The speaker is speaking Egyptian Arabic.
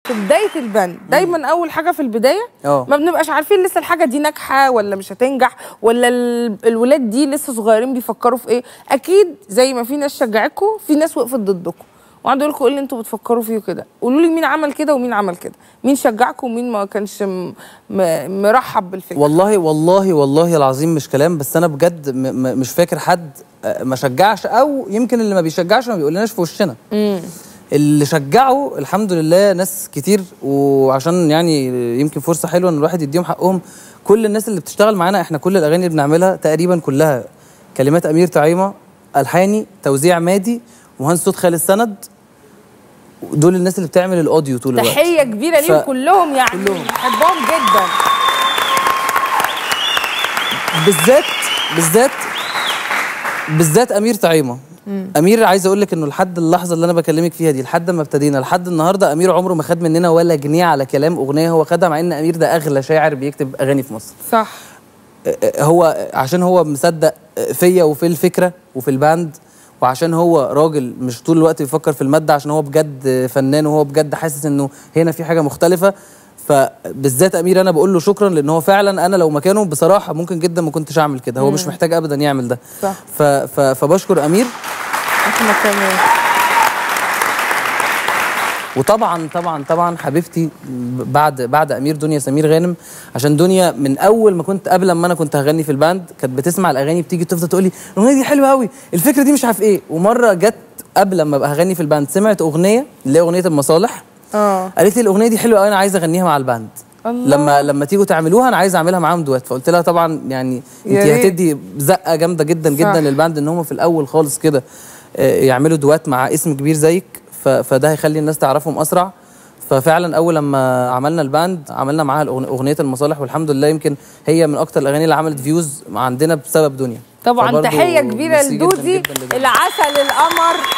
في بدايه البند دايما اول حاجه في البدايه اه. ما بنبقاش عارفين لسه الحاجه دي ناجحه ولا مش هتنجح ولا ال- الولاد دي لسه صغيرين بيفكروا في ايه اكيد زي ما في ناس شجعتكم في ناس وقفت ضدكم وقعدوا يقول لكم ايه اللي انتوا بتفكروا فيه كده قولوا لي مين عمل كده ومين عمل كده مين شجعكم ومين ما كانش م... م... مرحب بالفكره والله والله والله العظيم مش كلام بس انا بجد م م مش فاكر حد آه، ما شجعش او يمكن اللي ما بيشجعش ما بيقولناش في وشنا اللي شجعوا الحمد لله ناس كتير وعشان يعني يمكن فرصه حلوه ان الواحد يديهم حقهم كل الناس اللي بتشتغل معانا احنا كل الاغاني اللي بنعملها تقريبا كلها كلمات امير طعيمه الحاني توزيع مادي مهندس صوت خالد سند دول الناس اللي بتعمل الاوديو طول الوقت تحيه كبيره ليهم ف- كلهم يعني كلهم. بحبهم جدا بالذات بالذات بالذات امير طعيمه امير عايز اقول لك انه لحد اللحظه اللي انا بكلمك فيها دي لحد ما ابتدينا لحد النهارده امير عمره ما خد مننا ولا جنيه على كلام اغنيه هو خدها مع ان امير ده اغلى شاعر بيكتب اغاني في مصر صح هو عشان هو مصدق فيا وفي الفكره وفي الباند وعشان هو راجل مش طول الوقت بيفكر في الماده عشان هو بجد فنان وهو بجد حاسس انه هنا في حاجه مختلفه فبالذات امير انا بقول له شكرا لان هو فعلا انا لو مكانه بصراحه ممكن جدا ما كنتش اعمل كده هو مش محتاج ابدا يعمل ده صح. ف ف فبشكر امير احنا كمان وطبعا طبعا طبعا حبيبتي بعد بعد امير دنيا سمير غانم عشان دنيا من اول ما كنت قبل ما انا كنت هغني في الباند كانت بتسمع الاغاني بتيجي تفضل تقول لي الاغنيه دي حلوه قوي الفكره دي مش عارف ايه ومره جت قبل ما ابقى هغني في الباند سمعت اغنيه اللي هي اغنيه المصالح اه قالت لي الاغنيه دي حلوه قوي انا عايزه اغنيها مع الباند الله. لما لما تيجوا تعملوها انا عايز اعملها معاهم دوات فقلت لها طبعا يعني يا انت ريت. هتدي زقه جامده جدا جدا صح. للباند ان هم في الاول خالص كده آه، يعملوا دوات مع اسم كبير زيك ف- فده هيخلي الناس تعرفهم اسرع ففعلا اول لما عملنا الباند عملنا معاها الأغن- اغنيه المصالح والحمد لله يمكن هي من اكتر الاغاني اللي عملت فيوز عندنا بسبب دنيا طبعا فبرضه تحيه كبيره ميرسي جداً لدودي جداً لدنيا. العسل القمر